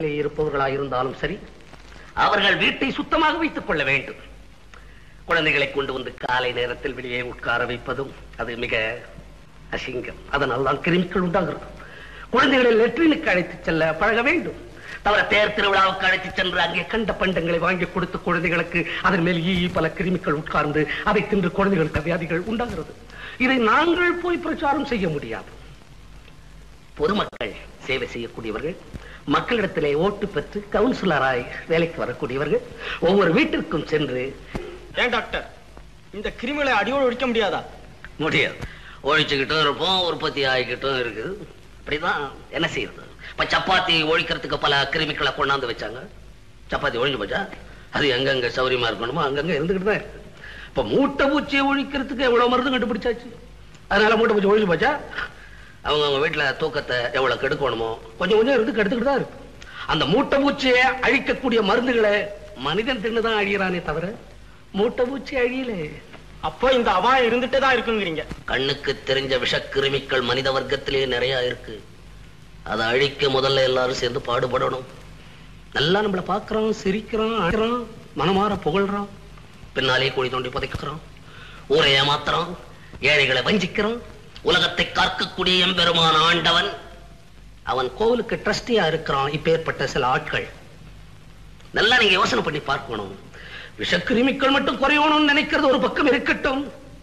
இருப்பவர்களாயிருந்தாலும் சரி அவர்கள் வீட்டை சுத்தமாக வைத்துக் கொள்ள வேண்டும் குழந்தைகளை கொண்டு வந்து காலை நேரத்தில் வெளியே உட்கார வைப்பதும் அது மிக அசிங்கம் அதனால் தான் கிருமிகள் உண்டாகிறது குழந்தைகளை லெட்ரினுக்கு அழைத்துச் செல்ல பழக வேண்டும் தவிர தேர் திருவிழாவுக்கு அழைத்துச் சென்று அங்கே கண்ட பண்டங்களை வாங்கி கொடுத்து குழந்தைகளுக்கு அதன் மேல் ஈ பல கிருமிகள் உட்கார்ந்து அதை தின்று குழந்தைகளுக்கு வியாதிகள் உண்டாகிறது இதை நாங்கள் போய் பிரச்சாரம் செய்ய முடியாது பொதுமக்கள் சேவை செய்யக்கூடியவர்கள் மக்களிடத்திலே ஓட்டு பெற்று கவுன்சிலராய் வேலைக்கு வரக்கூடியவர்கள் ஒவ்வொரு வீட்டிற்கும் சென்று ஏன் டாக்டர் இந்த கிருமிகளை அடியோடு ஒழிக்க முடியாதா முடியாது ஒழிச்சுக்கிட்டும் இருப்போம் உற்பத்தி ஆகிக்கிட்டும் இருக்குது அப்படிதான் என்ன செய்யறது இப்ப சப்பாத்தி ஒழிக்கிறதுக்கு பல கிருமிகளை கொண்டாந்து வச்சாங்க சப்பாத்தி ஒழிஞ்சு போச்சா அது எங்கெங்க சௌரியமா இருக்கணுமோ அங்கங்க இருந்துகிட்டு தான் இருக்கு இப்ப மூட்டை பூச்சியை ஒழிக்கிறதுக்கு எவ்வளவு மருந்து கண்டுபிடிச்சாச்சு அதனால மூட்டை பூச்சி ஒழிஞ்சு போச்சா அவங்க அவங்க வீட்டுல தூக்கத்தை எவ்வளவு கெடுக்கணுமோ கொஞ்சம் கொஞ்சம் இருந்து கெடுத்துக்கிட்டு தான் இருக்கு அந்த மூட்டை பூச்சியை அழிக்கக்கூடிய மருந்துகளை மனிதன் தின்னுதான் அழியறானே தவிர மூட்டை பூச்சி அழியலே அப்போ இந்த அபாயம் இருந்துட்டே தான் இருக்குங்கிறீங்க கண்ணுக்கு தெரிஞ்ச விஷக்கிருமிகள் மனித வர்க்கத்திலேயே நிறைய இருக்கு அதை அழிக்க முதல்ல எல்லாரும் சேர்ந்து பாடுபடணும் நல்லா நம்மள பாக்குறோம் சிரிக்கிறோம் அழுறோம் மனமாற புகழ்றோம் பின்னாலே குழி தோண்டி புதைக்கிறோம் ஊரை ஏமாத்துறோம் ஏழைகளை வஞ்சிக்கிறோம் உலகத்தை காக்கக்கூடிய எம்பெருமான் ஆண்டவன் அவன் கோவிலுக்கு ட்ரஸ்டியா இருக்கிறான் இப்பேற்பட்ட சில ஆட்கள் நல்லா நீங்க யோசனை பண்ணி பார்க்கணும் விஷக்கிருமிகள் மட்டும் குறையணும்னு நினைக்கிறது ஒரு பக்கம் இருக்கட்டும்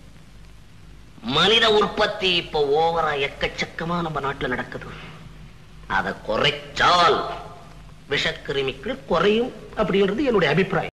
மனித உற்பத்தி இப்ப ஓவரா எக்கச்சக்கமா நம்ம நாட்டுல நடக்குது அதை குறைச்சால் விஷக்கிருமிகள் குறையும் அப்படின்றது என்னுடைய அபிப்பிராயம்